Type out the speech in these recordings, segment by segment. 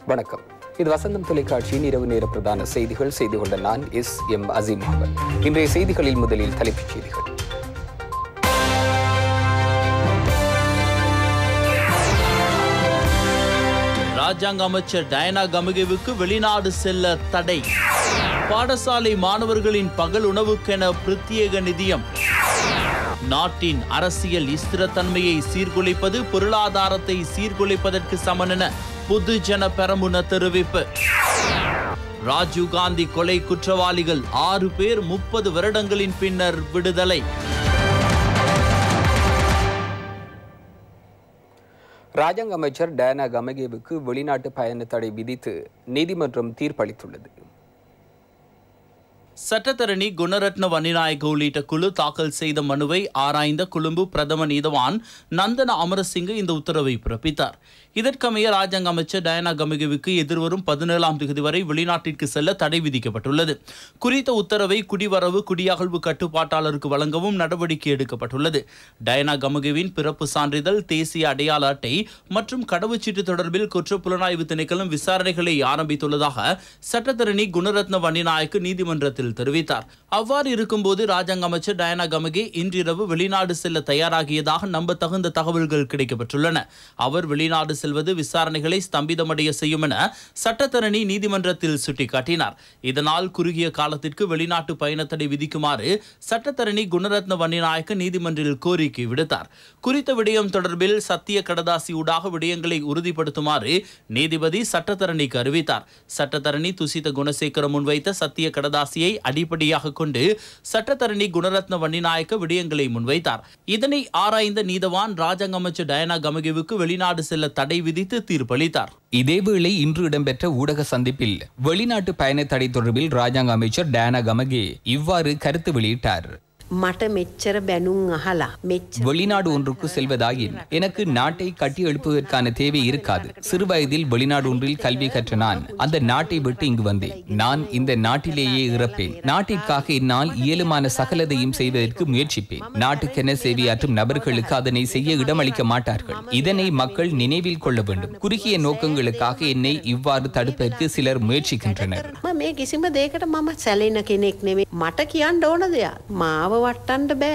வணக்கம் இது வசந்தம் தொலைக்காட்சியின் இரவு நேர பிரதான செய்திகள் செய்து கொண்ட நான் எஸ் எம் அசீம் முகமது இன்றைய செய்திகளில் முதலில் தலைப்புச் செய்திகள் ராஜாங்க அமைச்சர் டயனா கமுகேவுக்கு வெளிநாடு செல்ல தடை பாடசாலை மாணவர்களின் பகல் உணவுக்கென பிரத்யேக நிதியம் நாட்டின் அரசியல் ஸ்திரத்தன்மையை சீர்குலைப்பது பொருளாதாரத்தை சீர்குலைப்பதற்கு சமனென பொதுஜன பெரமுன தெரிவிப்பு ராஜீவ் காந்தி கொலை குற்றவாளிகள் ஆறு பேர் முப்பது வருடங்களின் பின்னர் விடுதலை ராஜாங்க அமைச்சர் டயானா கமகேவுக்கு வெளிநாட்டு பயண தடை விதித்து நீதிமன்றம் தீர்ப்பளித்துள்ளது சட்டத்தரணி குணரத்ன வன்னிநாயக உள்ளிட்ட குழு தாக்கல் செய்த மனுவை ஆராய்ந்த கொழும்பு பிரதம நீதவான் நந்தன அமரசிங்க இந்த உத்தரவை பிறப்பித்தார் இதற்கமைய ராஜாங்க அமைச்சர் டயனா கமிகவுக்கு எதிர்வரும் பதினேழாம் தேதி வரை வெளிநாட்டிற்கு செல்ல தடை விதிக்கப்பட்டுள்ளது குறித்த உத்தரவை குடிவரவு குடியகழ்வு கட்டுப்பாட்டாளருக்கு வழங்கவும் நடவடிக்கை எடுக்கப்பட்டுள்ளது டயனா கமுகவின் பிறப்பு சான்றிதழ் தேசிய அடையாள அட்டை மற்றும் கடவுச்சீட்டு தொடர்பில் குற்றப்புலனாய்வு திணைக்களம் விசாரணைகளை ஆரம்பித்துள்ளதாக சட்டத்தரணி குணரத்ன வன்னிநாயக்கு நீதிமன்றத்தில் தெரிவித்தார் அவ்வாறு இருக்கும்போது ராஜாங்க அமைச்சர் டயனா கமகே இன்றிரவு வெளிநாடு செல்ல தயாராகியதாக நம்பத்தகுந்த தகவல்கள் கிடைக்கப்பட்டுள்ளன அவர் வெளிநாடு செல்வது விசாரணைகளை ஸ்தம்பிதமடைய செய்யும் என சட்டத்தரணி நீதிமன்றத்தில் சுட்டிக்காட்டினார் இதனால் குறுகிய காலத்திற்கு வெளிநாட்டு பயணத்தடை விதிக்குமாறு சட்டத்தரணி குணரத்ன வன்னிநாயக்க நீதிமன்றில் கோரிக்கை விடுத்தார் குறித்த விடயம் தொடர்பில் சத்திய கடதாசி ஊடாக விடயங்களை உறுதிப்படுத்துமாறு நீதிபதி சட்டத்தரணிக்கு அறிவித்தார் சட்டத்தரணி துசித குணசேகர முன்வைத்த சத்திய கடதாசியை அடிப்படையாக கொண்டு சட்டத்தரணி குணரத்ன வன்னிநாயக்க விடயங்களை முன்வைத்தார் இதனை ஆராய்ந்த நீதவான் ராஜாங்க அமைச்சர் டயனா கமகேவுக்கு வெளிநாடு செல்ல தடை விதித்து தீர்ப்பளித்தார் இதேவேளை இன்று இடம்பெற்ற ஊடக சந்திப்பில் வெளிநாட்டு பயண தடை தொடர்பில் ராஜாங்க அமைச்சர் டயானா கமகே இவ்வாறு கருத்து வெளியிட்டார் මට මෙච්චර බැනුම් අහලා මෙච්ච வெளிநாடு ஒன்றுக்கு செல்வதாயின் எனக்கு நாட்டை கட்டி எழுப்புவதற்கான தேவை இருக்காது சிறுவயதில் வெளிநாடு ஒன்றில் கல்வி கற்ற நான் அந்த நாட்டை விட்டு இங்கு வந்தேன் நான் இந்த நாட்டிலேயே இறப்பேன் நாட்டிற்காக என்னால் இயலுமான சகலதையும் செய்வதற்கு முயற்சிப்பேன் நாட்டுக்கென சேவையாற்றும் நபர்களுக்கு அதனை செய்ய இடமளிக்க மாட்டார்கள் இதனை மக்கள் நினைவில் கொள்ள வேண்டும் குறுகிய நோக்கங்களுக்காக என்னை இவ்வாறு தடுப்பதற்கு சிலர் முயற்சிக்கின்றனர் ම මේ කිසිම දේකට මම සැලෙන කෙනෙක් නෙවේ මට කියන්න ඕන දෙයක් මාව වට්ටන්ට බෑ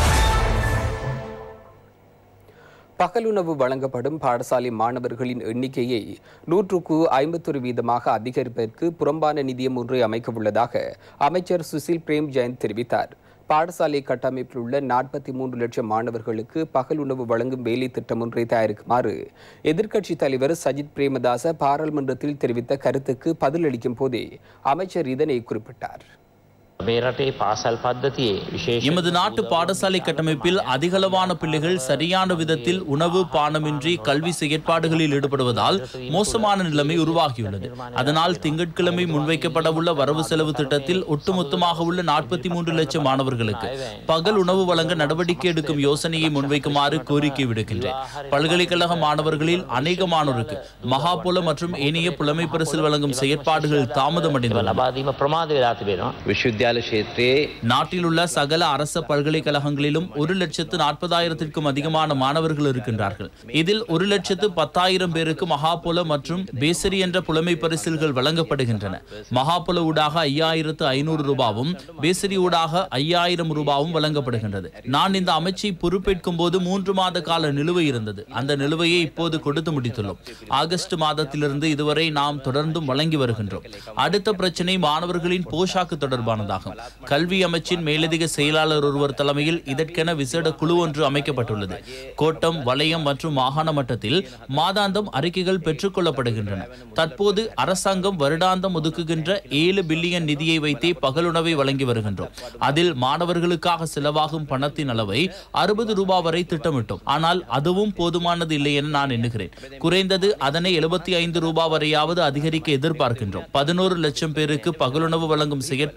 பகலுணவு வழங்கப்படும் பாடசாலை மாணவர்களின் எண்ணிக்கையை நூற்றுக்கு ஐம்பத்தொரு வீதமாக அதிகரிப்பதற்கு புறம்பான நிதியம் ஒன்றை அமைக்க உள்ளதாக அமைச்சர் சுசில் பிரேம் ஜெயந்த் தெரிவித்தார் பாடசாலை கட்டமைப்பில் உள்ள நாற்பத்தி மூன்று லட்சம் மாணவர்களுக்கு பகல் உணவு வழங்கும் வேலை திட்டம் ஒன்றை தயாரிக்குமாறு எதிர்க்கட்சித் தலைவர் சஜித் பிரேமதாச பாராளுமன்றத்தில் தெரிவித்த கருத்துக்கு பதிலளிக்கும் போதே அமைச்சர் இதனை குறிப்பிட்டார் මේ රටේ පාසල් පද්ධතියේ විශේෂ எமது நாட்டு பாடசாலை கட்டமைப்பில் அதிகளவான பிள்ளைகள் சரியான விதத்தில் உணவு பானமின்றி கல்வி செயற்பாடுகளில் ஈடுபடுவதால் மோசமான நிலைமை உருவாகியுள்ளது அதனால் திங்கட்கிழமை முன்வைக்கப்படவுள்ள வரவு செலவு திட்டத்தில் ஒட்டுமொத்தமாக உள்ள நாற்பத்தி மூன்று லட்சம் மாணவர்களுக்கு பகல் உணவு வழங்க நடவடிக்கை எடுக்கும் யோசனையை முன்வைக்குமாறு கோரிக்கை விடுக்கின்றேன் பல்கலைக்கழக மாணவர்களில் அநேகமானோருக்கு மகாபுல மற்றும் ஏனைய புலமை பரிசில் வழங்கும் செயற்பாடுகள் தாமதமடைந்துள்ளன ලබාදීම ප්‍රමාද වෙලා තිබෙනවා විශ්වවිද්‍යාල ක්ෂේත්‍රයේ நாட்டில் உள்ள சகல அரச பல்கலைக்கழகங்களிலும் ஒரு லட்சத்து நாற்பதாயிரத்திற்கும் அதிகமான மாணவர்கள் இருக்கின்றார்கள் இதில் ஒரு லட்சத்து பத்தாயிரம் பேருக்கு மகாபுல மற்றும் பேசரி என்ற புலமை பரிசில்கள் வழங்கப்படுகின்றன மகாபுல ஊடாக ஐயாயிரத்து ஐநூறு ரூபாவும் பேசரி ஊடாக ஐயாயிரம் ரூபாவும் வழங்கப்படுகின்றது நான் இந்த அமைச்சை பொறுப்பேற்கும் போது மூன்று மாத கால நிலுவை இருந்தது அந்த நிலுவையை இப்போது கொடுத்து முடித்துள்ளோம் ஆகஸ்ட் மாதத்திலிருந்து இதுவரை நாம் தொடர்ந்தும் வழங்கி வருகின்றோம் அடுத்த பிரச்சனை மாணவர்களின் போஷாக்கு தொடர்பானதாகும் கல்வி அமைச்சின் மேலதிக செயலாளர் ஒருவர் தலைமையில் இதற்கென விசேட குழு ஒன்று அமைக்கப்பட்டுள்ளது கோட்டம் வலயம் மற்றும் மாகாண மட்டத்தில் மாதாந்தம் அறிக்கைகள் பெற்றுக் கொள்ளப்படுகின்றன தற்போது அரசாங்கம் வருடாந்தம் ஒதுக்குகின்ற ஏழு பில்லியன் நிதியை வைத்தே பகலுணவை வழங்கி வருகின்றோம் அதில் மாணவர்களுக்காக செலவாகும் பணத்தின் அளவை அறுபது ரூபாய் வரை திட்டமிட்டோம் ஆனால் அதுவும் போதுமானது இல்லை என நான் எண்ணுகிறேன் குறைந்தது அதனை எழுபத்தி ஐந்து ரூபாய் வரையாவது அதிகரிக்க எதிர்பார்க்கின்றோம் பதினோரு லட்சம் பேருக்கு பகலுணவு வழங்கும் செயற்பாட்டை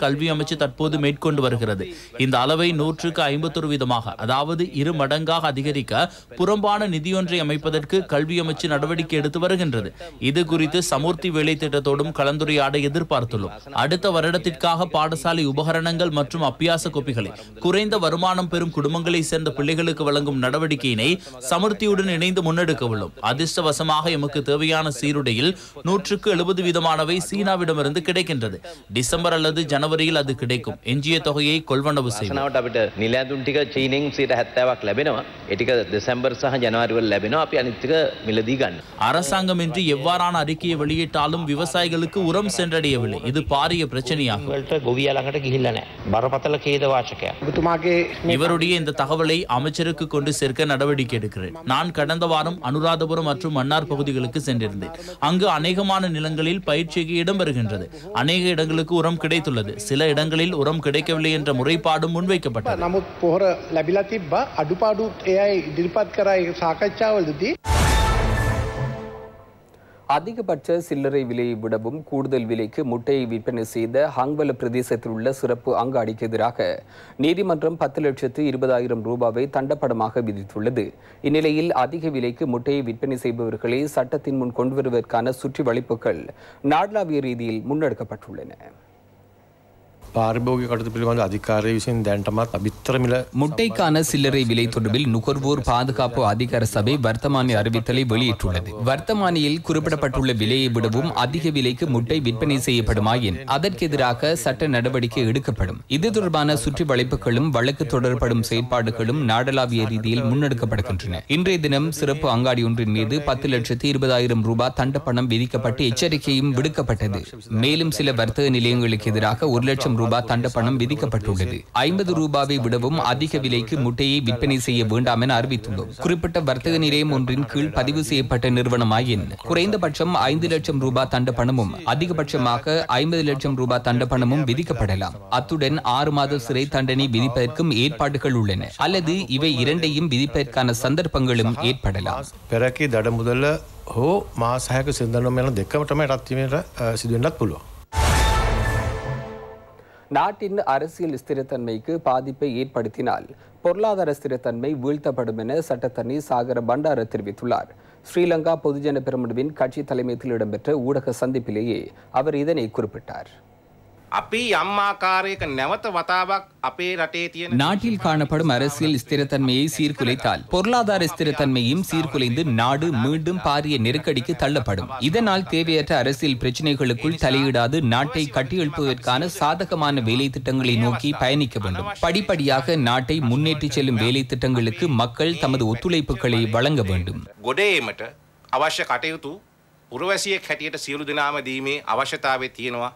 கல்வி அமைச்சு தற்போது மேற்கொண்டு வருகிறது இந்த அளவை நூற்றுக்கு ஐம்பத்தொரு வீதமாக அதாவது இரு மடங்காக அதிகரிக்க புறம்பான நிதியொன்றை அமைப்பதற்கு கல்வி அமைச்சு நடவடிக்கை எடுத்து வருகின்றது இது குறித்து சமூர்த்தி வேலை திட்டத்தோடும் கலந்துரையாட எதிர்பார்த்துள்ளோம் அடுத்த வருடத்திற்காக பாடசாலை உபகரணங்கள் மற்றும் அப்பியாச கோப்பிகளை குறைந்த வருமானம் பெறும் குடும்பங்களை சேர்ந்த பிள்ளைகளுக்கு வழங்கும் நடவடிக்கையினை சமர்த்தியுடன் இணைந்து முன்னெடுக்க உள்ளோம் அதிர்ஷ்டவசமாக எமக்கு தேவையான சீருடையில் நூற்றுக்கு எழுபது வீதமானவை சீனாவிடமிருந்து கிடைக்கின்றது டிசம்பர் அல்லது ஜனவரியில் அது கிடைக்கும் எஞ்சிய தொகையை கொள்வனவு செய்வோம் සනවට අපිට නිලැඳුන් ටික චීනෙන් සිට හැත්තෑවක් ලැබෙනවා එටික දෙසැම්බර් සහ ජනවාරිවල් ලැබෙනවා අපි අනිත්තික මිලදී ගන්න. அரசாங்கம் இன்று எவ்வாறான அறிக்கையை வெளியிட்டாலும் விவசாயிகளுக்கு உரம் சென்றடையவில்லை இது பாரிய பிரச்சனையாகும் වලට ගොවිය ළඟට ගිහිල්ල නෑ බරපතල කේද වාචකයක්. ඔබතුමාගේ இவருடைய இந்த தகவலை அமைச்சருக்கு கொண்டு சேர்க்க நடவடிக்கை எடுக்கிறேன் நான் கடந்த வாரம் அனுராதபுரம் மற்றும் மன்னார் பகுதிகளுக்கு சென்றிருந்தேன் அங்கு அநேகமான நிலங்களில் பயிற்சிக்கு இடம் வருகின்றது அநேக இடங்களுக்கு உரம் கிடைத்துள்ளது சில இடங்களில் உரம் கிடைக்கவில்லை என்ற முறைப்பாடும் முன்வைக்கப்பட்டது නමුත් පොහොර ලැබිලා තිබ්බ අඩුපාඩුත් එයයි ඉදිරිපත් කරයි සාකච්ඡාවලදී அதிகபட்ச சில்லறை விலையை விடவும் கூடுதல் விலைக்கு முட்டையை விற்பனை செய்த ஹாங்வல பிரதேசத்தில் உள்ள சிறப்பு அங்காடிக்கு எதிராக நீதிமன்றம் பத்து லட்சத்து இருபதாயிரம் ரூபாவை தண்டப்படமாக விதித்துள்ளது இந்நிலையில் அதிக விலைக்கு முட்டையை விற்பனை செய்பவர்களை சட்டத்தின் முன் கொண்டு வருவதற்கான சுற்றி வளைப்புகள் நாடளாவிய ரீதியில் முன்னெடுக்கப்பட்டுள்ளன පාරිභෝග කටතු පිළිබඳ අධිකාරය විසින් දැන්ටමත් අභිත්තර මිල முட்டைக்கான சில்லறை விலை தொடர்பில் நுகர்வோர் பாதுகாப்பு அதிகார சபை வர்த்தமானி அறிவித்தலை வெளியிட்டுள்ளது வர்த்தமானியில் குறிப்பிடப்பட்டுள்ள விலையை விடவும் அதிக விலைக்கு முட்டை விற்பனை செய்யப்படுமாயின் அதற்கு எதிராக சட்ட நடவடிக்கை எடுக்கப்படும் இது தொடர்பான சுற்றி வளைப்புகளும் வழக்கு தொடரப்படும் செயற்பாடுகளும் நாடளாவிய ரீதியில் முன்னெடுக்கப்படுகின்றன இன்றைய தினம் சிறப்பு அங்காடி ஒன்றின் மீது பத்து லட்சத்து இருபதாயிரம் ரூபாய் தண்ட பணம் விதிக்கப்பட்டு எச்சரிக்கையும் விடுக்கப்பட்டது மேலும் சில வர்த்தக நிலையங்களுக்கு எதிராக ஒரு லட்சம் ரூபாய் தண்ட பணம் விதிக்கப்பட்டுள்ளது ஐம்பது ரூபாவை விடவும் அதிக விலைக்கு முட்டையை விற்பனை செய்ய வேண்டாம் என அறிவித்துள்ளோம் குறிப்பிட்ட வர்த்தக நிலையம் ஒன்றின் கீழ் பதிவு செய்யப்பட்ட நிறுவனமாயின் குறைந்தபட்சம் ஐந்து லட்சம் ரூபாய் தண்ட பணமும் அதிகபட்சமாக ஐம்பது லட்சம் ரூபாய் தண்ட பணமும் விதிக்கப்படலாம் அத்துடன் ஆறு மாத சிறை தண்டனை விதிப்பதற்கும் ஏற்பாடுகள் உள்ளன அல்லது இவை இரண்டையும் விதிப்பதற்கான சந்தர்ப்பங்களும் ஏற்படலாம் පෙරකි දඩ මුදල්ල හෝ මාසාහක සිදනම යන දෙකමටම රත්වීමට සිදුවෙන්ඩත් පුළුවන්. நாட்டின் அரசியல் ஸ்திரத்தன்மைக்கு பாதிப்பை ஏற்படுத்தினால் பொருளாதார ஸ்திரத்தன்மை வீழ்த்தப்படும் என சட்டத்தரணி சாகர பண்டார தெரிவித்துள்ளார் ஸ்ரீலங்கா பொதுஜன பெருமனுவின் கட்சி தலைமையத்தில் இடம்பெற்ற ஊடக சந்திப்பிலேயே அவர் இதனை குறிப்பிட்டார் අපි යම්මාකාරයක නැවත වතාවක් අපේ රටේ තියෙන நாட்டில் காணப்படும் அரசியல் ஸ்திரத்தன்மையை சீர்குலைத்தால் பொருளாதார ஸ்திரத்தன்மையும் சீர்குலைந்து நாடு மீண்டும் பாரிய நெருக்கடிக்கு தள்ளப்படும் இதனால் தேவையற்ற அரசியல் பிரச்சினைகளுக்குள் தலையிடாது நாட்டை கட்டியெழுப்புவதற்கான சாதகமான வேலை திட்டங்களை நோக்கி பயணிக்க வேண்டும் படிப்படியாக நாட்டை முன்னேற்றிச் செல்லும் வேலை திட்டங்களுக்கு மக்கள் தமது ஒத்துழைப்புகளை வழங்க வேண்டும் ගොඩේමට අවශ්‍ය කටයුතු පුරවැසියෙක් හැටියට සියලු දෙනාම දීමේ අවශ්‍යතාවය තියෙනවා.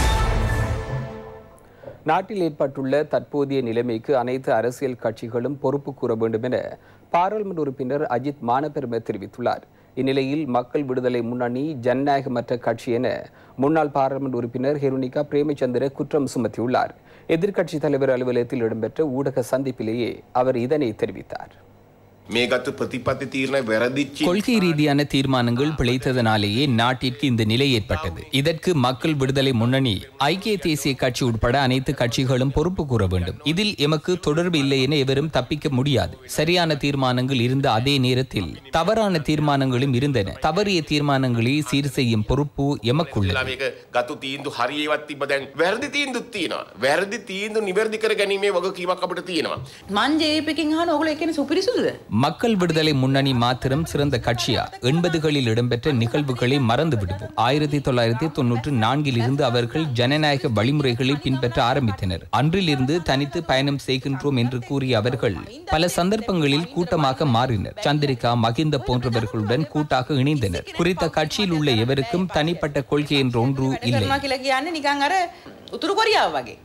நாட்டில் ஏற்பட்டுள்ள தற்போதைய நிலைமைக்கு அனைத்து அரசியல் கட்சிகளும் பொறுப்பு கூற வேண்டும் என பாராளுமன்ற உறுப்பினர் அஜித் மானபெரும தெரிவித்துள்ளார் இந்நிலையில் மக்கள் விடுதலை முன்னணி ஜனநாயகமற்ற கட்சி என முன்னாள் பாராளுமன்ற உறுப்பினர் ஹெருனிகா பிரேமச்சந்திர குற்றம் சுமத்தியுள்ளார் எதிர்க்கட்சித் தலைவர் அலுவலகத்தில் இடம்பெற்ற ஊடக சந்திப்பிலேயே அவர் இதனை தெரிவித்தார் මේ ගත්තු ප්‍රතිපත්ති තීරණ වැරදිච්චි கொள்கை ரீதியான தீர்மானங்கள் பிழைத்ததனாலேயே நாட்டிற்கு இந்த நிலை ஏற்பட்டது இதற்கு மக்கள் விடுதலை முன்னணி ஐக்கிய தேசிய கட்சி உட்பட அனைத்து கட்சிகளும் பொறுப்பு கூற வேண்டும் இதில் எமக்கு தொடர்பு இல்லை என எவரும் தப்பிக்க முடியாது சரியான தீர்மானங்கள் இருந்த அதே நேரத்தில் தவறான தீர்மானங்களும் இருந்தன தவறிய தீர்மானங்களை சீர் செய்யும் பொறுப்பு எமக்குள்ளது මේක ගතු තීන්දු හරියවත් තිබ දැන් වැරදි තීන්දුත් තියෙනවා වැරදි තීන්දු නිවැරදි කර ගැනීමේ වගකීමක් අපට තියෙනවා මං ජේපකින් හන ඔගල එකන සුපිරිසුදුද மக்கள் விடுதலை முன்னணி மாத்திரம் சிறந்த கட்சியா எண்பதுகளில் இடம்பெற்ற நிகழ்வுகளை மறந்து விடுவோம் ஆயிரத்தி தொள்ளாயிரத்தி தொன்னூற்று நான்கில் இருந்து அவர்கள் ஜனநாயக வழிமுறைகளை பின்பற்ற ஆரம்பித்தனர் அன்றிலிருந்து தனித்து பயணம் செய்கின்றோம் என்று கூறிய அவர்கள் பல சந்தர்ப்பங்களில் கூட்டமாக மாறினர் சந்திரிகா மகிந்த போன்றவர்களுடன் கூட்டாக இணைந்தனர் குறித்த கட்சியில் உள்ள எவருக்கும் தனிப்பட்ட கொள்கை என்ற ஒன்று இல்லை කරනවා කියලා කියන්න නිකං අර උතුරු කොරියාව වගේ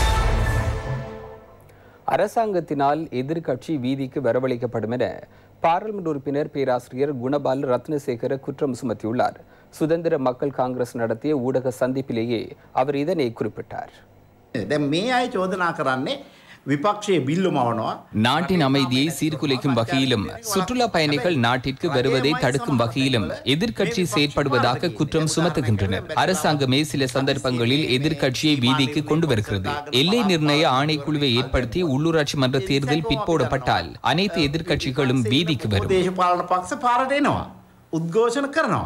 அரசாங்கத்தினால் எதிர்க்கட்சி வீதிக்கு வரவழைக்கப்படும் என பாராளுமன்ற உறுப்பினர் பேராசிரியர் குணபால் ரத்னசேகர குற்றம் சுமத்தியுள்ளார் சுதந்திர மக்கள் காங்கிரஸ் நடத்திய ஊடக சந்திப்பிலேயே அவர் இதனை குறிப்பிட்டார் දැන් මේ අය චෝදනා කරන්නේ විපක්ෂයේ බිල්ලුමවනවා நாட்டின் அமைதியை சீர்குலைக்கும் வகையிலும் சுற்றுலா பயணிகள் நாட்டிற்கு வருவதை தடுக்கும் வகையிலும் எதிர்க்கட்சி செயற்படுவதாக குற்றம் சுமத்துகின்றனர் அரசாங்கமே சில சந்தர்ப்பங்களில் எதிர்க்கட்சியை வீதிக்கு கொண்டு வருகிறது எல்லை நிர்ணய ஆணைக்குழுவை ஏற்படுத்தி உள்ளூராட்சி மன்ற தேர்தல் பிற்போடப்பட்டால் அனைத்து எதிர்க்கட்சிகளும் வீதிக்கு வரும் දේශපාලන පක්ෂ පාරට එනවා. උද්ඝෝෂණ කරනවා.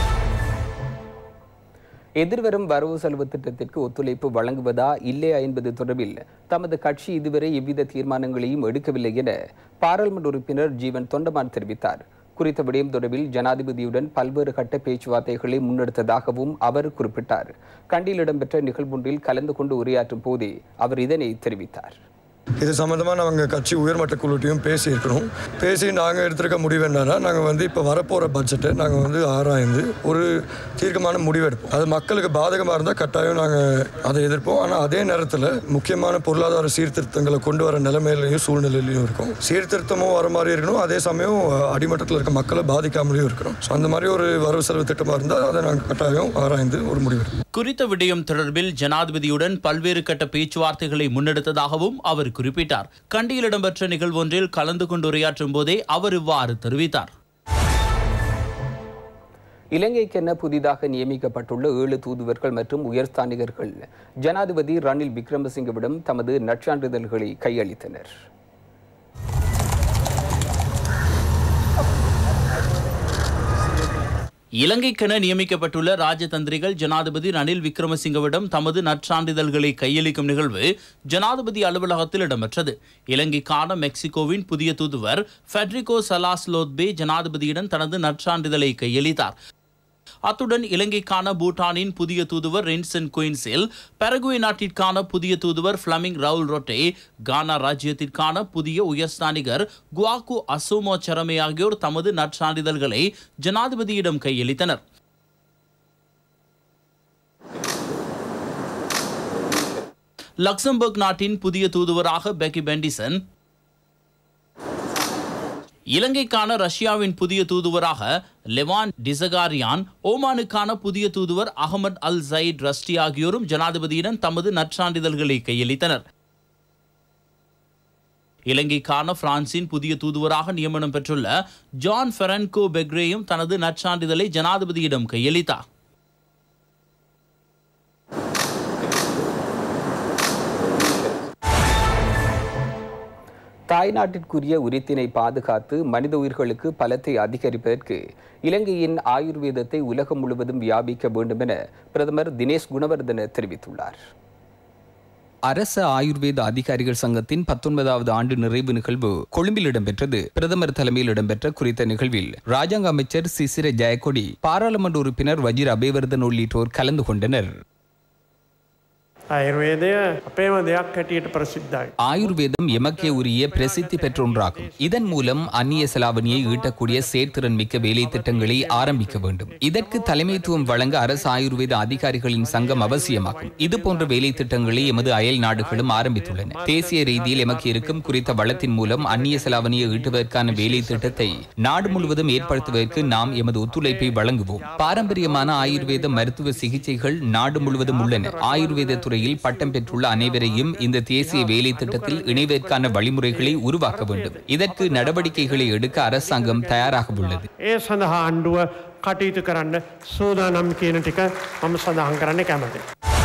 எதிர்வரும் வரவு செலவு திட்டத்திற்கு ஒத்துழைப்பு வழங்குவதா இல்லையா என்பது தொடர்பில் தமது கட்சி இதுவரை எவ்வித தீர்மானங்களையும் எடுக்கவில்லை என பாராளுமன்ற உறுப்பினர் ஜீவன் தொண்டமான் தெரிவித்தார் குறித்த விடயம் தொடர்பில் ஜனாதிபதியுடன் பல்வேறு கட்ட பேச்சுவார்த்தைகளை முன்னெடுத்ததாகவும் அவர் குறிப்பிட்டார் கண்டியில் இடம்பெற்ற நிகழ்வொன்றில் கலந்து கொண்டு உரையாற்றும் போதே அவர் இதனை தெரிவித்தார் இது சம்மந்தமாக நாங்கள் கட்சி உயர்மட்ட குழுட்டையும் பேசியிருக்கிறோம் பேசி நாங்கள் எடுத்திருக்க முடிவு என்னன்னா நாங்கள் வந்து இப்போ வரப்போகிற பட்ஜெட்டை நாங்கள் வந்து ஆராய்ந்து ஒரு தீர்க்கமான முடிவு எடுப்போம் அது மக்களுக்கு பாதகமாக இருந்தால் கட்டாயம் நாங்கள் அதை எதிர்ப்போம் ஆனால் அதே நேரத்தில் முக்கியமான பொருளாதார சீர்திருத்தங்களை கொண்டு வர நிலைமையிலையும் சூழ்நிலையிலையும் இருக்கும் சீர்திருத்தமும் வர மாதிரி இருக்கணும் அதே சமயம் அடிமட்டத்தில் இருக்க மக்களை பாதிக்காமலையும் இருக்கணும் ஸோ அந்த மாதிரி ஒரு வரவு செலவு திட்டமாக இருந்தால் அதை நாங்கள் கட்டாயம் ஆராய்ந்து ஒரு முடிவு எடுப்போம் குறித்த விடயம் தொடர்பில் ஜனாதிபதியுடன் பல்வேறு கட்ட பேச்சுவார்த்தைகளை முன்னெடுத்ததாகவும் அவர் குறிப்பிட்டார் கண்டியில் இடம்பெற்ற நிகழ்வொன்றில் கலந்து கொண்டு உரையாற்றும் போதே அவர் இவ்வாறு தெரிவித்தார் இலங்கைக்கென புதிதாக நியமிக்கப்பட்டுள்ள ஏழு தூதுவர்கள் மற்றும் உயர்ஸ்தானிகர்கள் ஜனாதிபதி ரணில் விக்ரமசிங்கவிடம் தமது நற்சான்றிதழ்களை கையளித்தனர் இலங்கைக்கென நியமிக்கப்பட்டுள்ள ராஜதந்திரிகள் ஜனாதிபதி ரணில் விக்ரமசிங்கவிடம் தமது நற்சான்றிதழ்களை கையளிக்கும் நிகழ்வு ஜனாதிபதி அலுவலகத்தில் இடம்பெற்றது இலங்கைக்கான மெக்சிகோவின் புதிய தூதுவர் ஃபெட்ரிகோ சலாஸ் லோத்பே ஜனாதிபதியிடம் தனது நற்சான்றிதழை கையளித்தார் அத்துடன் இலங்கைக்கான பூட்டானின் புதிய தூதுவர் ரென்சன் குயின்சில் பெரகுவே நாட்டிற்கான புதிய தூதுவர் ஃபிளமிங் ரவுல் ரொட்டே கானா ராஜ்யத்திற்கான புதிய உயர்ஸ்தானிகர் குவாக்கு அசோமோ சரமே ஆகியோர் தமது நற்சான்றிதழ்களை ஜனாதிபதியிடம் கையளித்தனர் லக்சம்பர்க் நாட்டின் புதிய தூதுவராக பெக்கி பெண்டிசன் இலங்கைக்கான ரஷ்யாவின் புதிய தூதுவராக லெவான் டிசகாரியான் ஓமானுக்கான புதிய தூதுவர் அகமது அல் ஜயிட் ரஸ்டி ஆகியோரும் ஜனாதிபதியிடம் தமது நற்சான்றிதழ்களை கையளித்தனர் இலங்கைக்கான பிரான்சின் புதிய தூதுவராக நியமனம் பெற்றுள்ள ஜான் ஃபெரன்கோ பெக்ரேயும் தனது நற்சான்றிதழை ஜனாதிபதியிடம் கையளித்தார் தாய்நாட்டிற்குரிய உரித்தினை பாதுகாத்து மனித உயிர்களுக்கு பலத்தை அதிகரிப்பதற்கு இலங்கையின் ஆயுர்வேதத்தை உலகம் முழுவதும் வியாபிக்க வேண்டும் என பிரதமர் தினேஷ் குணவர்தன தெரிவித்துள்ளார் அரச ஆயுர்வேத அதிகாரிகள் சங்கத்தின் பத்தொன்பதாவது ஆண்டு நிறைவு நிகழ்வு கொழும்பில் இடம்பெற்றது பிரதமர் தலைமையில் இடம்பெற்ற குறித்த நிகழ்வில் ராஜாங்க அமைச்சர் சிசிர ஜெயக்கொடி பாராளுமன்ற உறுப்பினர் வஜிர் அபேவர்தன் உள்ளிட்டோர் கலந்து கொண்டனர் ආයුර්වේදය අපේම දෙයක් හැටියට ප්‍රසිද්ධයි. ஆயுர்வேதம் எமக்கே உரிய பிரசித்தி பெற்ற ஒன்றாகும் இதன் மூலம் அந்நிய செலாவணியை ஈட்டக்கூடிய சேர்த்திறன் மிக்க வேலை திட்டங்களை ஆரம்பிக்க வேண்டும் இதற்கு தலைமைத்துவம் வழங்க அரசு ஆயுர்வேத அதிகாரிகளின் சங்கம் அவசியமாகும் இது போன்ற வேலை திட்டங்களை எமது அயல் நாடுகளும் ஆரம்பித்துள்ளன தேசிய ரீதியில் எமக்கு இருக்கும் குறித்த வளத்தின் மூலம் அந்நிய செலாவணியை ஈட்டுவதற்கான வேலை திட்டத்தை நாடு முழுவதும் ஏற்படுத்துவதற்கு நாம் எமது ஒத்துழைப்பை வழங்குவோம் பாரம்பரியமான ஆயுர்வேத மருத்துவ சிகிச்சைகள் நாடு முழுவதும் உள்ளன ஆயுர்வேத துறையில் பட்டம் பெற்றுள்ள அனைவரையும் இந்த தேசிய வேலை திட்டத்தில் இணைவதற்கான வழிமுறைகளை உருவாக்க வேண்டும் இதற்கு நடவடிக்கைகளை எடுக்க அரசாங்கம் தயாராக உள்ளது ඒ සඳහා ආණ්ඩුව කටයුතු කරන්න සූදානම් කියන ටික මම සඳහන් කරන්න කැමති.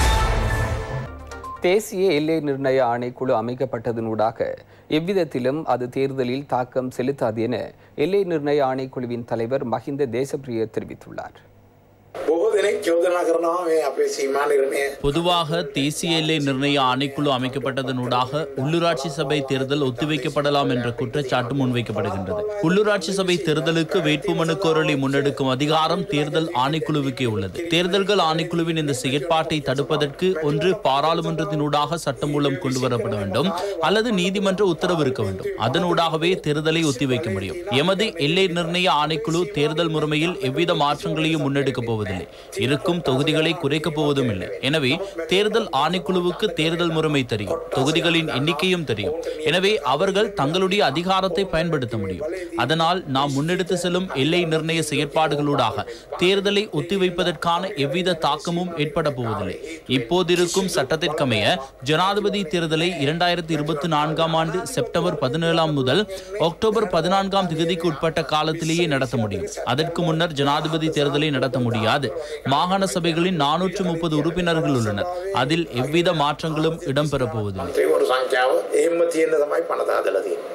தேசிய எல்லை நிர்ணய ஆணைக்குழு அமைக்கப்பட்டதனூடாக எவ்விதத்திலும் அது தேர்தலில் தாக்கம் செலுத்தாது என எல்லை நிர்ணய ஆணைக்குழுவின் தலைவர் மஹிந்த தேசப்பிரிய தெரிவித்துள்ளார் බොහෝ දෙනෙක් චෝදනා කරනවා මේ අපේ සීමා නිර්ණය பொதுவாக தேசிய எல்லை நிர்ணய ஆணைக்குழு அமைக்கப்பட்டதனூடாக உள்ளூராட்சி சபை தேர்தல் ஒத்திவைக்கப்படலாம் என்ற குற்றச்சாட்டு முன்வைக்கப்படுகின்றது உள்ளூராட்சி சபை தேர்தலுக்கு வேட்புமனு கோரலை முன்னெடுக்கும் அதிகாரம் தேர்தல் ஆணைக்குழுவுக்கே உள்ளது தேர்தல்கள் ஆணைக்குழுவின் இந்த செயற்பாட்டை தடுப்பதற்கு ஒன்று பாராளுமன்றத்தினூடாக சட்டம் மூலம் கொண்டு வரப்பட வேண்டும் அல்லது நீதிமன்ற உத்தரவு இருக்க வேண்டும் அதனூடாகவே தேர்தலை ஒத்திவைக்க முடியும் எமது எல்லை நிர்ணய ஆணைக்குழு தேர்தல் முறைமையில் எவ்வித மாற்றங்களையும் முன்னெடுக்கப் போவதில்லை இருக்கும் தொகுதிகளை குறைக்கப் போவதும் இல்லை எனவே தேர்தல் ஆணைக்குழுவுக்கு தேர்தல் முறைமை தெரியும் தொகுதிகளின் எண்ணிக்கையும் தெரியும் எனவே அவர்கள் தங்களுடைய அதிகாரத்தை பயன்படுத்த முடியும் அதனால் நாம் முன்னெடுத்து செல்லும் எல்லை நிர்ணய செயற்பாடுகளூடாக தேர்தலை ஒத்திவைப்பதற்கான எவ்வித தாக்கமும் ஏற்பட போவதில்லை இப்போதிருக்கும் சட்டத்திற்கமைய ஜனாதிபதி தேர்தலை இரண்டாயிரத்தி இருபத்தி நான்காம் ஆண்டு செப்டம்பர் பதினேழாம் முதல் அக்டோபர் பதினான்காம் தேதிக்கு உட்பட்ட காலத்திலேயே நடத்த முடியும் அதற்கு முன்னர் ஜனாதிபதி தேர்தலை நடத்த முடியாது மாகாண சபைகளின் நானூற்று முப்பது உறுப்பினர்கள் உள்ளனர் அதில் எவ்வித மாற்றங்களும் இடம்பெறப் போவதில்லை මන්ත්‍රීවරු සංඛ්‍යාව එහෙම තියෙන තමයි පනත හදලා තියෙන්නේ.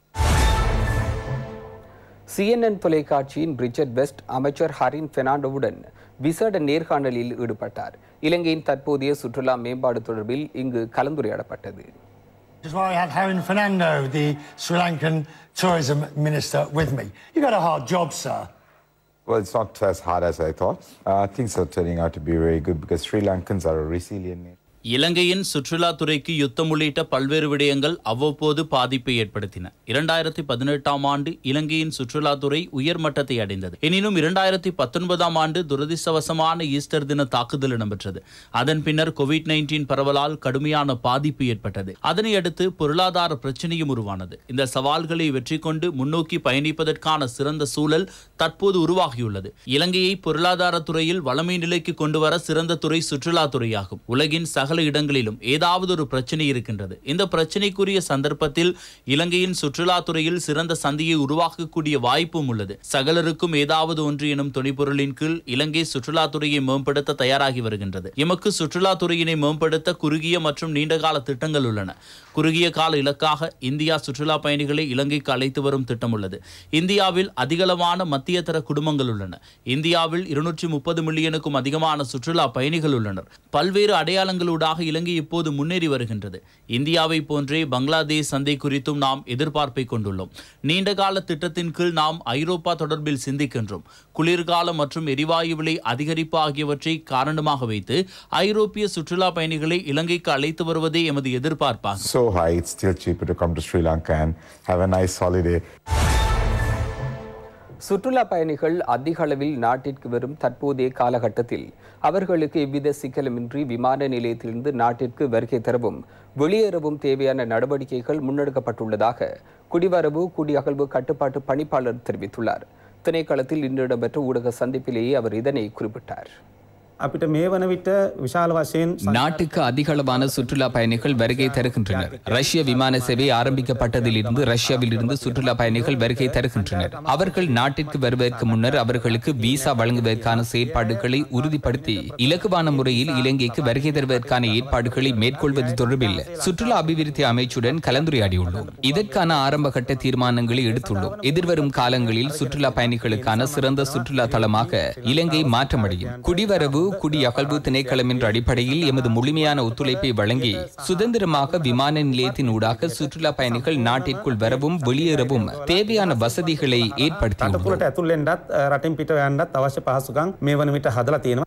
சிஎன்என் தொலைக்காட்சியின் பிரிஜட் வெஸ்ட் அமைச்சர் ஹரின் பெர்னாண்டோவுடன் விசேட நேர்காணலில் ஈடுபட்டார் இலங்கையின் தற்போதைய சுற்றுலா மேம்பாடு தொடர்பில் இங்கு கலந்துரையாடப்பட்டது This is why I had Harin Fernando, the Sri Lankan tourism minister, with me. You got a hard job, sir. Well, it's not as hard as I thought. Uh, things are turning out to be very good because Sri Lankans are a resilient nation. இலங்கையின் சுற்றுலாத்துறைக்கு யுத்தம் உள்ளிட்ட பல்வேறு விடயங்கள் அவ்வப்போது பாதிப்பை ஏற்படுத்தின இரண்டாயிரத்தி பதினெட்டாம் ஆண்டு இலங்கையின் சுற்றுலாத்துறை உயர்மட்டத்தை அடைந்தது எனினும் இரண்டாயிரத்தி பத்தொன்பதாம் ஆண்டு துரதிர்ஷ்டவசமான ஈஸ்டர் தின தாக்குதல் இடம்பெற்றது அதன் பின்னர் கோவிட் நைன்டீன் பரவலால் கடுமையான பாதிப்பு ஏற்பட்டது அதனை அடுத்து பொருளாதார பிரச்சனையும் உருவானது இந்த சவால்களை வெற்றி கொண்டு முன்னோக்கி பயணிப்பதற்கான சிறந்த சூழல் தற்போது உருவாகியுள்ளது இலங்கையை பொருளாதார துறையில் வளமை நிலைக்கு கொண்டு வர சிறந்த துறை சுற்றுலாத்துறையாகும் உலகின் சகல இடங்களிலும் ஏதாவது ஒரு பிரச்சனை இருக்கின்றது இந்த பிரச்சனைக்குரிய சந்தர்ப்பத்தில் இலங்கையின் சுற்றுலாத்துறையில் சிறந்த சந்தையை உருவாக்கக்கூடிய வாய்ப்பும் உள்ளது சகலருக்கும் ஏதாவது ஒன்று எனும் துணைப்பொருளின் கீழ் இலங்கை சுற்றுலாத்துறையை மேம்படுத்த தயாராகி வருகின்றது எமக்கு சுற்றுலாத்துறையினை மேம்படுத்த குறுகிய மற்றும் நீண்டகால திட்டங்கள் உள்ளன குறுகிய கால இலக்காக இந்தியா சுற்றுலா பயணிகளை இலங்கைக்கு அழைத்து வரும் திட்டம் உள்ளது இந்தியாவில் அதிகளவான மத்தியதர குடும்பங்கள் உள்ளன இந்தியாவில் இருநூற்றி முப்பது மில்லியனுக்கும் அதிகமான சுற்றுலா பயணிகள் உள்ளனர் பல்வேறு அடையாளங்களூடாக இலங்கை இப்போது முன்னேறி வருகின்றது இந்தியாவை போன்றே பங்களாதேஷ் சந்தை குறித்தும் நாம் எதிர்பார்ப்பை கொண்டுள்ளோம் நீண்டகால திட்டத்தின் கீழ் நாம் ஐரோப்பா தொடர்பில் சிந்திக்கின்றோம் குளிர்காலம் மற்றும் எரிவாயு விலை அதிகரிப்பு ஆகியவற்றை காரணமாக வைத்து ஐரோப்பிய சுற்றுலா பயணிகளை இலங்கைக்கு அழைத்து வருவதே எமது எதிர்பார்ப்பாகும் So high, it's still cheaper to come to Sri Lanka and have a nice holiday. சுற்றுலா பயணிகள் அதிக அளவில் நாட்டிற்கு வரும் தற்போதைய காலகட்டத்தில் அவர்களுக்கு எவ்வித சிக்கலுமின்றி விமான நிலையத்திலிருந்து நாட்டிற்கு வருகை தரவும் வெளியேறவும் தேவையான நடவடிக்கைகள் முன்னெடுக்கப்பட்டுள்ளதாக குடிவரவு குடியகழ்வு கட்டுப்பாட்டு பணிப்பாளர் தெரிவித்துள்ளார் திணைக்களத்தில் இன்று இடம்பெற்ற ஊடக சந்திப்பிலேயே அவர் இதனை குறிப்பிட்டார் අපිට මේ වන විට විශාල වශයෙන් நாட்டுக்கு அதிக அளவான சுற்றுலா பயணிகள் வருகை தருகின்றனர் ரஷ்ய விமான சேவை ஆரம்பிக்கப்பட்டதிலிருந்து ரஷ்யாவில் இருந்து சுற்றுலா பயணிகள் வருகை தருகின்றனர் அவர்கள் நாட்டிற்கு வருவதற்கு முன்னர் அவர்களுக்கு விசா வழங்குவதற்கான செயற்பாடுகளை உறுதிப்படுத்தி இலகுவான முறையில் இலங்கைக்கு வருகை தருவதற்கான ஏற்பாடுகளை மேற்கொள்வது தொடர்பில் சுற்றுலா அபிவிருத்தி அமைச்சுடன் கலந்துரையாடியுள்ளோம் இதற்கான ஆரம்பகட்ட தீர்மானங்களை எடுத்துள்ளோம் எதிர்வரும் காலங்களில் சுற்றுலா பயணிகளுக்கான சிறந்த சுற்றுலா தளமாக இலங்கை மாற்றமடையும் குடிவரவு குடியகழ்வு திணைக்களம் என்ற அடிப்படையில் எமது முழுமையான ஒத்துழைப்பை வழங்கி சுதந்திரமாக விமான நிலையத்தின் ஊடாக சுற்றுலா பயணிகள் நாட்டிற்குள் வரவும் வெளியேறவும் தேவையான வசதிகளை ஏற்படுத்தியுள்ளோம் රටපුරට ඇතුල්ලෙන්ඩත් රටින් පිට යන්නත් අවශ්‍ය පහසුකම් මේ වන විට හදලා තියෙනවා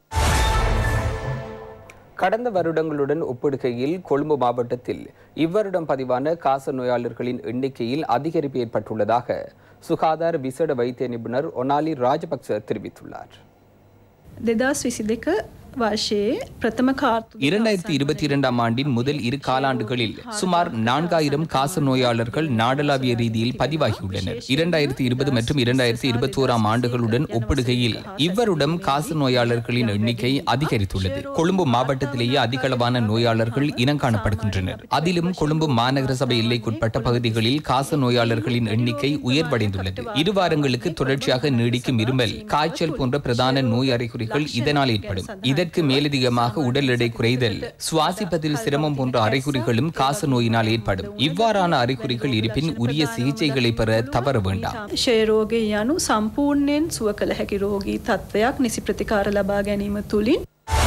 கடந்த வருடங்களுடன் ஒப்பிடுகையில் கொழும்பு மாவட்டத்தில் இவ்வருடம் பதிவான காச நோயாளர்களின் எண்ணிக்கையில் அதிகரிப்பு ஏற்பட்டுள்ளதாக சுகாதார விசேட வைத்திய நிபுணர் ஒனாலி ராஜபக்ச தெரிவித்துள்ளார் දෙදස් විසි දෙක වර්ෂයේ ප්‍රථම කාර්තු இரண்டாயிரத்தி இருபத்தி இரண்டாம் ஆண்டின் முதல் இரு காலாண்டுகளில் சுமார் நான்காயிரம் காச நோயாளர்கள் நாடளாவிய ரீதியில் பதிவாகியுள்ளனர் இரண்டாயிரத்தி இருபது மற்றும் இரண்டாயிரத்தி இருபத்தி ஓராம் ஆண்டுகளுடன் ஒப்பிடுகையில் இவ்வருடம் காச நோயாளர்களின் எண்ணிக்கை அதிகரித்துள்ளது கொழும்பு மாவட்டத்திலேயே அதிக அளவான நோயாளர்கள் இனங்காணப்படுகின்றனர் அதிலும் கொழும்பு மாநகர சபை எல்லைக்குட்பட்ட பகுதிகளில் காச நோயாளர்களின் எண்ணிக்கை உயர்வடைந்துள்ளது இரு வாரங்களுக்கு தொடர்ச்சியாக நீடிக்கும் இருமல் காய்ச்சல் போன்ற பிரதான நோய் அறிகுறிகள் இதனால் ஏற்படும் இதற்கு மேலதிகமாக உடல் எடை குறைதல் சுவாசிப்பதில் சிரமம் போன்ற அறிகுறிகளும் காச நோயினால் ஏற்படும் இவ்வாறான அறிகுறிகள் இருப்பின் உரிய சிகிச்சைகளை பெற தவற வேண்டாம் ෂයරෝගය යනු සම්පූර්ණයෙන් සුව කළ හැකි රෝගී තත්ත්වයක් නිසි ප්‍රතිකාර ලබා ගැනීම තුළින්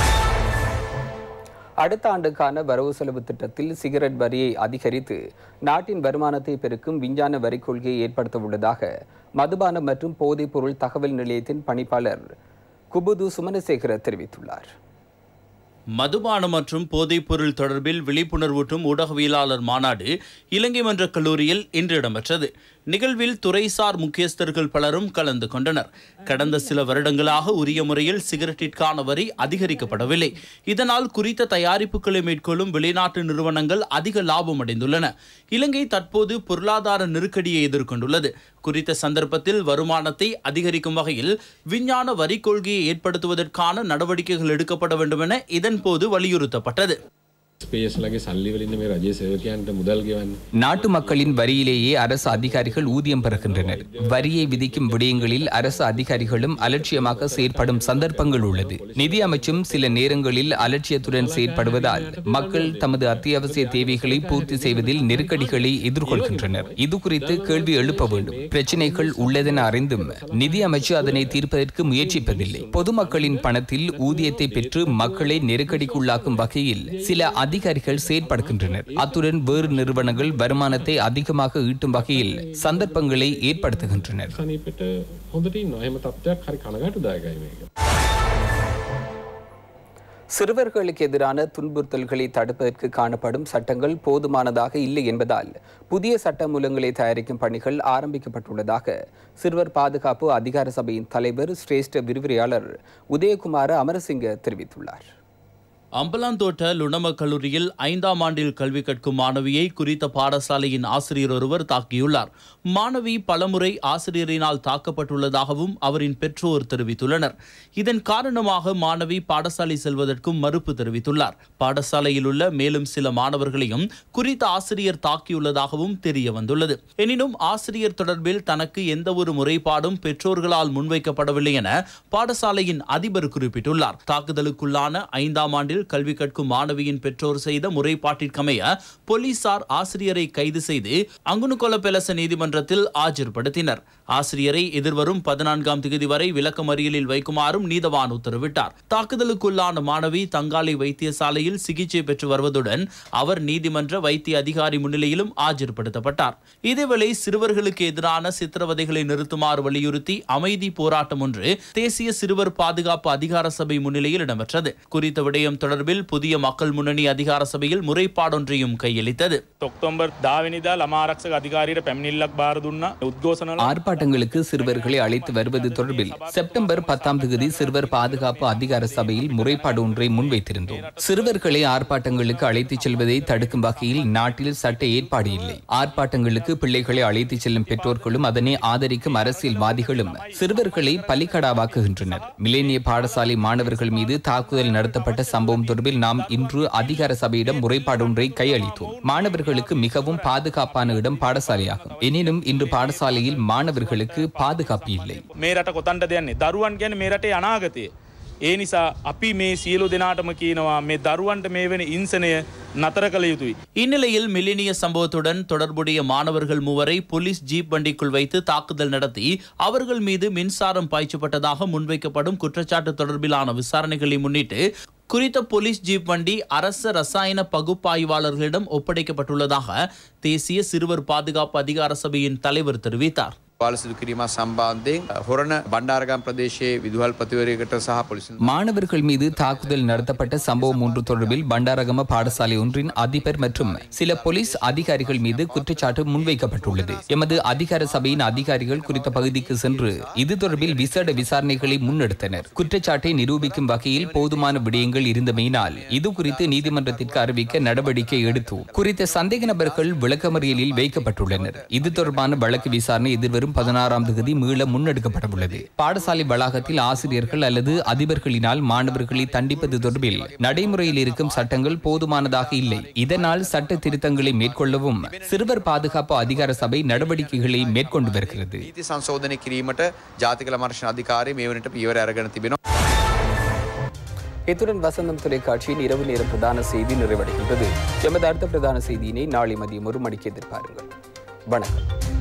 அடுத்த ஆண்டுக்கான வரவு செலவு திட்டத்தில் சிகரெட் வரியை அதிகரித்து நாட்டின் வருமானத்தை பெருக்கும் விஞ்ஞான வரி கொள்கையை ஏற்படுத்த உள்ளதாக மதுபானம் மற்றும் போதைப் பொருள் தகவல் நிலையத்தின் பணிப்பாளர் குபுது சுமனசேகர தெரிவித்துள்ளார் மதுபானம் மற்றும் போதைப்பொருள் தொடர்பில் விழிப்புணர்வூட்டும் ஊடகவியலாளர் மாநாடு இலங்கை மன்ற கல்லூரியில் இன்று இடம்பெற்றது நிகழ்வில் துறைசார் முக்கியஸ்தர்கள் பலரும் கலந்து கொண்டனர் கடந்த சில வருடங்களாக உரிய முறையில் சிகரெட்டிற்கான வரி அதிகரிக்கப்படவில்லை இதனால் குறித்த தயாரிப்புகளை மேற்கொள்ளும் வெளிநாட்டு நிறுவனங்கள் அதிக லாபம் அடைந்துள்ளன இலங்கை தற்போது பொருளாதார நெருக்கடியை எதிர்கொண்டுள்ளது குறித்த சந்தர்ப்பத்தில் வருமானத்தை அதிகரிக்கும் வகையில் விஞ்ஞான வரி கொள்கையை ஏற்படுத்துவதற்கான நடவடிக்கைகள் எடுக்கப்பட வேண்டும் என இதன்போது வலியுறுத்தப்பட்டது ස්පේස්ලගේ සල්ලිවලින් මේ රජය සේවකයන්ට මුදල් ගෙවන්න நாட்டு மக்களின் வரியிலேயே அரசு அதிகாரிகள் ஊதியம் பெறுகின்றனர் வரியை விதிக்கும் விடயங்களில் அரசு அதிகாரிகளும் அலட்சியமாக செயற்படும் சந்தர்ப்பங்கள் உள்ளது நிதி அமைச்சும் சில நேரங்களில் அலட்சியத்துடன் செயற்படுவதால் மக்கள் தமது அத்தியாவசிய தேவைகளை பூர்த்தி செய்வதில் நெருக்கடிகளை எதிர்கொள்கின்றனர் இது குறித்து கேள்வி எழுப்ப வேண்டும் பிரச்சினைகள் உள்ளதென அறிந்தும் நிதி அமைச்சு அதனை தீர்ப்பதற்கு முயற்சிப்பதில்லை பொதுமக்களின் பணத்தில் ஊதியத்தை பெற்று மக்களை நெருக்கடிக்குள்ளாக்கும் வகையில் சில அதிகாரிகள் செயற்படுகின்றனர் அத்துடன் வேறு நிறுவனங்கள் வருமானத்தை அதிகமாக ஈட்டும் வகையில் சந்தர்ப்பங்களை ஏற்படுத்துகின்றனர் සනීපට හොඳට ඉන්න එහෙම තත්ත්වයක් හරි කනගාටුදායකයි මේක. சிறுவர்களுக்கு எதிரான துன்புறுத்தல்களை தடுப்பதற்கு காணப்படும் சட்டங்கள் போதுமானதாக இல்லை என்பதால் புதிய சட்ட மூலங்களை தயாரிக்கும் பணிகள் ஆரம்பிக்கப்பட்டுள்ளதாக சிறுவர் பாதுகாப்பு அதிகார சபையின் தலைவர் சிரேஷ்ட விரிவுரையாளர் உதயகுமார அமரசிங்க தெரிவித்துள்ளார் அம்பலாந்தோட்ட லுணம கல்லூரியில் ஐந்தாம் ஆண்டில் கல்வி கற்கும் மாணவியை குறித்த பாடசாலையின் ஆசிரியர் ஒருவர் தாக்கியுள்ளார் மாணவி பலமுறை ஆசிரியரினால் தாக்கப்பட்டுள்ளதாகவும் அவரின் பெற்றோர் தெரிவித்துள்ளனர் இதன் காரணமாக மாணவி பாடசாலை செல்வதற்கும் மறுப்பு தெரிவித்துள்ளார் பாடசாலையில் உள்ள மேலும் சில மாணவர்களையும் குறித்த ஆசிரியர் தாக்கியுள்ளதாகவும் தெரிய வந்துள்ளது எனினும் ஆசிரியர் தொடர்பில் தனக்கு எந்த ஒரு முறைப்பாடும் பெற்றோர்களால் முன்வைக்கப்படவில்லை என பாடசாலையின் அதிபர் குறிப்பிட்டுள்ளார் தாக்குதலுக்குள்ளான ஐந்தாம் ஆண்டில் கல்வி கற்கும் மாணவியின் பெற்றோர் செய்த முறைப்பாட்டிற்கமைய போலீசார் ஆசிரியரை கைது செய்து அங்குனுகொல பெலச நீதிமன்றத்தில் ஆஜர்படுத்தினர் ஆசிரியரை எதிர்வரும் பதினான்காம் தேதி வரை விளக்கமறியலில் வைக்குமாறும் நீதவான் உத்தரவிட்டார் தாக்குதலுக்குள்ளான மாணவி தங்காலை வைத்தியசாலையில் சிகிச்சை பெற்று வருவதுடன் அவர் நீதிமன்ற வைத்திய அதிகாரி முன்னிலையிலும் ஆஜர்படுத்தப்பட்டார் இதேவேளை சிறுவர்களுக்கு எதிரான சித்திரவதைகளை நிறுத்துமாறு வலியுறுத்தி அமைதி போராட்டம் ஒன்று தேசிய சிறுவர் பாதுகாப்பு அதிகார சபை முன்னிலையில் இடம்பெற்றது குறித்த விடயம் தொடர்பில் புதிய மக்கள் முன்னணி அதிகார சபையில் முறைப்பாடொன்றையும் கையளித்தது ඔක්තොම්බර් දාවනිදා ළමාරක්ෂක අධිකාරයට පැමිණිල්ලක් බාර දුන්න උද්ඝෝෂණල ஆர்ப்பாட்டங்களுக்கு சிறுவர்களை அழைத்து வருவது தொடர்பில் செப்டம்பர் பத்தாம் தேதி சிறுவர் பாதுகாப்பு அதிகார சபையில் முறைப்பாடு ஒன்றை முன்வைத்திருந்தோம் சிறுவர்களை ஆர்ப்பாட்டங்களுக்கு அழைத்துச் செல்வதை தடுக்கும் வகையில் நாட்டில் சட்ட ஏற்பாடு இல்லை ஆர்ப்பாட்டங்களுக்கு பிள்ளைகளை அழைத்துச் செல்லும் பெற்றோர்களும் அதனை ஆதரிக்கும் அரசியல்வாதிகளும் சிறுவர்களை பலிக்கடாவாக்குகின்றனர் மிலேனிய பாடசாலை மாணவர்கள் மீது தாக்குதல் நடத்தப்பட்ட சம்பவம் தொடர்பில் நாம் இன்று அதிகார சபையிடம் முறைப்பாடு ஒன்றை கையளித்தோம் மாணவர்களுக்கு மிகவும் பாதுகாப்பான இடம் பாடசாலையாகும் எனினும் இன்று பாடசாலையில் மாணவர்களுக்கு பாதுகாப்பு இல்லை මේ රට කොතන්ට දෙන්නේ දරුවන් ගැන මේ රටේ අනාගතය. ඒ නිසා අපි මේ සියලු දෙනාටම කියනවා මේ දරුවන්ට මේ වෙන ඉන්සනය නතර කළ යුතුයි. இந்நிலையில் மில்லினிய சம்பவத்துடன் தொடர்புடைய மாணவர்கள் மூவரை போலீஸ் ஜீப் வண்டிக்குள் வைத்து தாக்குதல் நடத்தி அவர்கள் மீது மின்சாரம் பாய்ச்சப்பட்டதாக முன்வைக்கப்படும் குற்றச்சாட்டு தொடர்பிலான விசாரணைகளை முன்னிட்டு குறித்த போலீஸ் ஜீப் வண்டி அரச ரசாயன பகுப்பாய்வாளர்களிடம் ஒப்படைக்கப்பட்டுள்ளதாக தேசிய சிறுவர் பாதுகாப்பு அதிகார சபையின் தலைவர் தெரிவித்தார் පාල සිදු කිරීමක් සම්බන්ධයෙන් හොරණ බණ්ඩාරගම් ප්‍රදේශයේ විදුහල් පතිවරයකට සහ පොලිසි மாணவர்கள் மீது தாக்குதல் நடத்தப்பட்ட சம்பவம் ஒன்று தொடர்பில் பண்டாரகம பாடசாலை ஒன்றின் அதிபர் மற்றும் சில போலீஸ் அதிகாரிகள் மீது குற்றச்சாட்டு முன்வைக்கப்பட்டுள்ளது எமது அதிகார சபையின் அதிகாரிகள் குறித்த பகுதிக்கு சென்று இது தொடர்பில் விசேட விசாரணைகளை முன்னெடுத்தனர் குற்றச்சாட்டை நிரூபிக்கும் வகையில் போதுமான விடயங்கள் இருந்தமையினால் இது குறித்து நீதிமன்றத்திற்கு அறிவிக்க நடவடிக்கை எடுத்தோம் குறித்த சந்தேக நபர்கள் விளக்கமறியலில் வைக்கப்பட்டுள்ளனர் இது தொடர்பான வழக்கு விசாரணை எதிர்வரும் பதினாறாம் தேதி மீள முன்னெடுக்கப்படவுள்ளது பாடசாலை வளாகத்தில் ஆசிரியர்கள் அல்லது அதிபர்களினால் மாணவர்களை தண்டிப்பது தொடர்பில் நடைமுறையில் இருக்கும் சட்டங்கள் போதுமானதாக இல்லை இதனால் சட்ட திருத்தங்களை மேற்கொள்ளவும் சிறுவர் பாதுகாப்பு அதிகார சபை நடவடிக்கைகளை மேற்கொண்டு வருகிறது නීති සංශෝධනය කිරීමට ජාතික මර්ශණ අධිකාරය මේ වනට පියවර අරගෙන තිබෙනවා. இத்துடன் வசந்தம் தொலைக்காட்சியின் இரவு நேர பிரதான செய்தி நிறைவடைகின்றது எமது அடுத்த பிரதான செய்தியினை நாளை மதியம் ஒரு மணிக்கு எதிர்பாருங்கள் வணக்கம்